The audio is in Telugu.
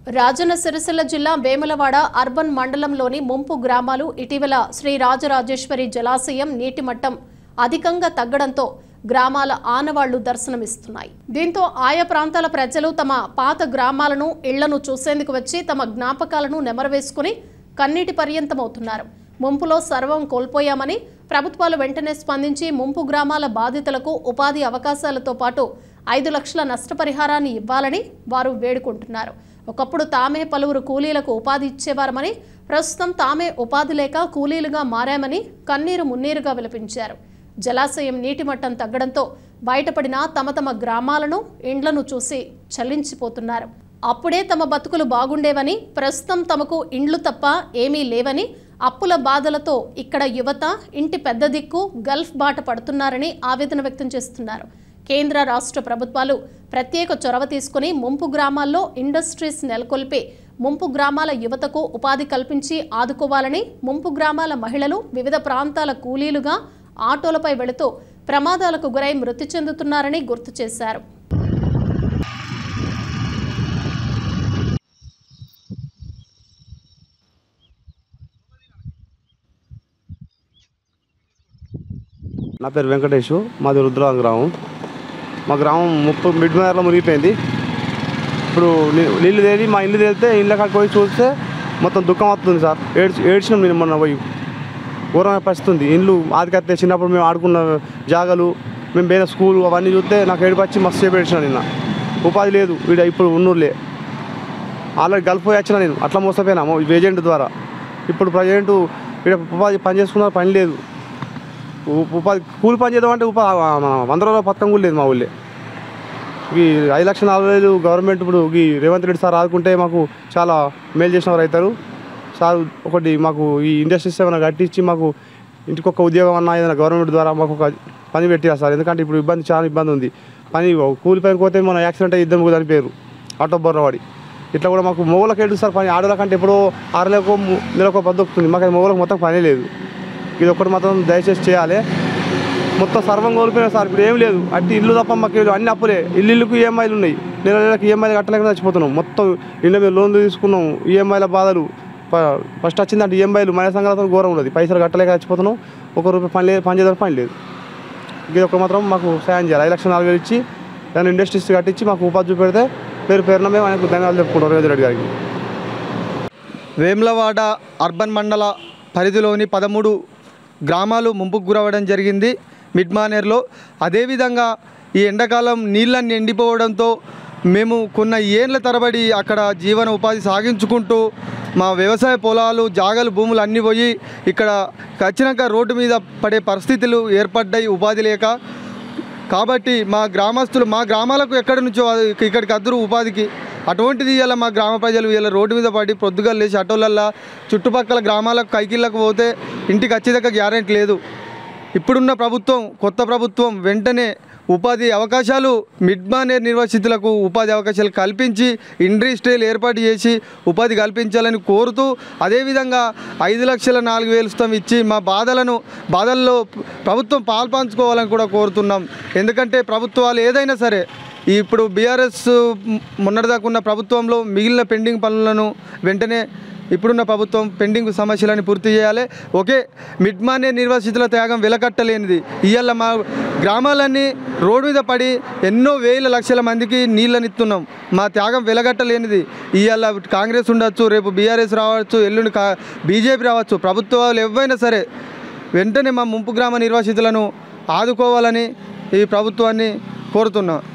రాజన్న సిరిసిల్ల జిల్లా వేములవాడ అర్బన్ మండలంలోని ముంపు గ్రామాలు ఇటీవల శ్రీ రాజరాజేశ్వరి జలాశయం నీటి మట్టం అధికంగా తగ్గడంతో గ్రామాల ఆనవాళ్లు దర్శనమిస్తున్నాయి దీంతో ఆయా ప్రాంతాల ప్రజలు తమ పాత గ్రామాలను ఇళ్లను చూసేందుకు వచ్చి తమ జ్ఞాపకాలను నెమరవేసుకుని కన్నీటి పర్యంతమవుతున్నారు ముంపులో సర్వం కోల్పోయామని ప్రభుత్వాలు వెంటనే స్పందించి ముంపు గ్రామాల బాధితులకు ఉపాధి అవకాశాలతో పాటు ఐదు లక్షల నష్టపరిహారాన్ని ఇవ్వాలని వారు వేడుకుంటున్నారు ఒకప్పుడు తామే పలువురు కూలీలకు ఉపాధి ఇచ్చేవారమని ప్రస్తుతం తామే ఉపాధి లేక కూలీలుగా మారామని కన్నీరు మున్నీరుగా విలపించారు జలాశయం నీటి మట్టం తగ్గడంతో బయటపడిన తమ తమ గ్రామాలను ఇండ్లను చూసి చలించిపోతున్నారు అప్పుడే తమ బతుకులు బాగుండేవని ప్రస్తుతం తమకు ఇండ్లు తప్ప ఏమీ లేవని అప్పుల బాధలతో ఇక్కడ యువత ఇంటి పెద్ద దిక్కు గల్ఫ్ బాట పడుతున్నారని ఆవేదన వ్యక్తం చేస్తున్నారు కేంద్ర రాష్ట్ర ప్రభుత్వాలు ప్రత్యేక చొరవ తీసుకుని ముంపు గ్రామాల్లో ఇండస్ట్రీస్ నెలకొల్పి ముంపు గ్రామాల యువతకు ఉపాధి కల్పించి ఆదుకోవాలని ముంపు గ్రామాల మహిళలు వివిధ ప్రాంతాల కూలీలుగా ఆటోలపై వెళుతూ ప్రమాదాలకు గురై మృతి చెందుతున్నారని గుర్తు చేశారు నా పేరు వెంకటేష్ మాది రుద్రాం గ్రామం మా గ్రామం ముప్పు మిడ్ మేరలో మునిగిపోయింది ఇప్పుడు నీ- నీళ్ళు తేలి మా ఇల్లు తేలితే ఇళ్ళ కాడికి పోయి చూస్తే మొత్తం దుఃఖం వస్తుంది సార్ ఏడ్చి ఏడ్చినాం నేను మొన్న పోయి ఘోరమైన పరిస్థితి ఉంది ఇండ్లు ఆదికత్తే చిన్నప్పుడు మేము ఆడుకున్న జాగలు మేము పోయిన స్కూల్ అవన్నీ చూస్తే నాకు ఏడుపు వచ్చి మస్తు సేపు ఏడ్చిన నిన్న ఉపాధి లేదు వీడ ఇప్పుడు ఉన్నూరులే ఆల్రెడీ గల్ఫ్ పోయి వచ్చిన నేను అట్లా మోసపోయినా మో- ఏజెంట్ ద్వారా ఇప్పుడు ప్రజెంట్ ఇక్కడ ఉపాధి పని చేసుకున్న పని లేదు ఉ- ఉపాధి కూలి పని చేద్దామంటే ఉపా మన వంద రోజుల పథకం కూడా లేదు మా ఊళ్ళే ఈ ఐదు లక్షల నలభై వేలు గవర్నమెంట్ ఇప్పుడు ఈ రేవంత్ రెడ్డి సార్ ఆదుకుంటే మాకు చాలా మేలు చేసిన వారు అవుతారు సార్ ఒకటి మాకు ఈ ఇండస్ట్రీస్ ఏమైనా కట్టించి మాకు ఇంటికి ఒక ఉద్యోగం అన్నా ఏదైనా గవర్నమెంట్ ద్వారా మాకు ఒక పని పెట్టిరా సార్ ఎందుకంటే ఇప్పుడు ఇబ్బంది చాలా ఇబ్బంది ఉంది పని కూలి పని పోతే మన యాక్సిడెంట్ అయ్యి ఇద్దరు ముగ్గురు చనిపోయారు ఆటో బొర్రవాడి ఇట్లా కూడా మాకు మొగలకు ఎడు సార్ పని ఆడోళ్ళ కంటే ఎప్పుడో ఆరులకు నెలకు బతుకుతుంది మాకు మొగలకు మొత్తం పని లేదు ఇది ఒకటి మాత్రం దయచేసి చేయాలి మొత్తం సర్వం కోల్పోయినా సార్ ఇప్పుడు ఏం లేదు అట్టి ఇల్లు తప్ప మాకు ఏం- అన్ని అప్పులే ఇల్లు ఇల్లుకు ఈఎంఐలు ఉన్నాయి నెల నెలకు ఈఎంఐలు కట్టలేక చచ్చిపోతున్నాం మొత్తం ఇంట్లో మేము లోన్లు తీసుకున్నాం ఈఎంఐల బాధలు ఫ- ఫస్ట్ వచ్చిందంటే ఈఎంఐలు మన సంఘాలతో ఘోరం ఉన్నది పైసలు కట్టలేక చచ్చిపోతున్నాం ఒక రూపాయి పని లేదు పని చేద్దాం పని లేదు ఇది ఒక మాత్రం మాకు సాయం చేయాలి ఐదు లక్షల నాలుగు వేలు ఇచ్చి దాన్ని ఇండస్ట్రీస్ కట్టించి మాకు ఉపాధి చూపెడితే పేరు పేరున మేము ఆయనకు ధన్యవాదాలు చెప్పుకుంటాం రేవంత్ రెడ్డి గారికి వేములవాడ అర్బన్ మండల పరిధిలోని పదమూడు గ్రామాలు ముంపుకు గురవడం జరిగింది మిడ్ మానేర్లో అదేవిధంగా ఈ ఎండాకాలం నీళ్ళన్నీ ఎండిపోవడంతో మేము కొన్న ఏండ్ల తరబడి అక్కడ జీవన ఉపాధి సాగించుకుంటూ మా వ్యవసాయ పొలాలు జాగలు భూములు అన్నీ పోయి ఇక్కడ వచ్చినాక రోడ్డు మీద పడే పరిస్థితులు ఏర్పడ్డాయి ఉపాధి లేక కాబట్టి మా గ్రామస్తులు మా గ్రామాలకు ఎక్కడి నుంచో అది ఇక్కడికి అద్దరు ఉపాధికి అటువంటిది ఇలా మా గ్రామ ప్రజలు ఇలా రోడ్డు మీద పడి పొద్దుగా లేచి ఆటోలల్లా చుట్టుపక్కల గ్రామాలకు కైకిళ్ళకు పోతే ఇంటికి వచ్చేదాకా గ్యారెంటీ లేదు ఇప్పుడున్న ప్రభుత్వం కొత్త ప్రభుత్వం వెంటనే ఉపాధి అవకాశాలు మిడ్ మానేర్ నిర్వాసితులకు ఉపాధి అవకాశాలు కల్పించి ఇండస్ట్రీలు ఏర్పాటు చేసి ఉపాధి కల్పించాలని కోరుతూ అదేవిధంగా ఐదు లక్షల నాలుగు వేలు స్థం ఇచ్చి మా బాధలను బాధల్లో ప్రభుత్వం పాల్పంచుకోవాలని కూడా కోరుతున్నాం ఎందుకంటే ప్రభుత్వాలు ఏదైనా సరే ఇప్పుడు బీఆర్ఎస్ మొన్నటిదాకా ఉన్న ప్రభుత్వంలో మిగిలిన పెండింగ్ పనులను వెంటనే ఇప్పుడున్న ప్రభుత్వం పెండింగ్ సమస్యలను పూర్తి చేయాలి ఓకే మిడ్ మానే నిర్వాసితుల త్యాగం వెలకట్టలేనిది ఇవాళ మా గ్రామాలన్నీ రోడ్డు మీద పడి ఎన్నో వేల లక్షల మందికి నీళ్ళని ఇస్తున్నాం మా త్యాగం వెలగట్టలేనిది ఇవాళ కాంగ్రెస్ ఉండొచ్చు రేపు బీఆర్ఎస్ రావచ్చు ఎల్లుండి కా బీజేపీ రావచ్చు ప్రభుత్వాలు ఎవరైనా సరే వెంటనే మా ముంపు గ్రామ నిర్వాసితులను ఆదుకోవాలని ఈ ప్రభుత్వాన్ని కోరుతున్నాం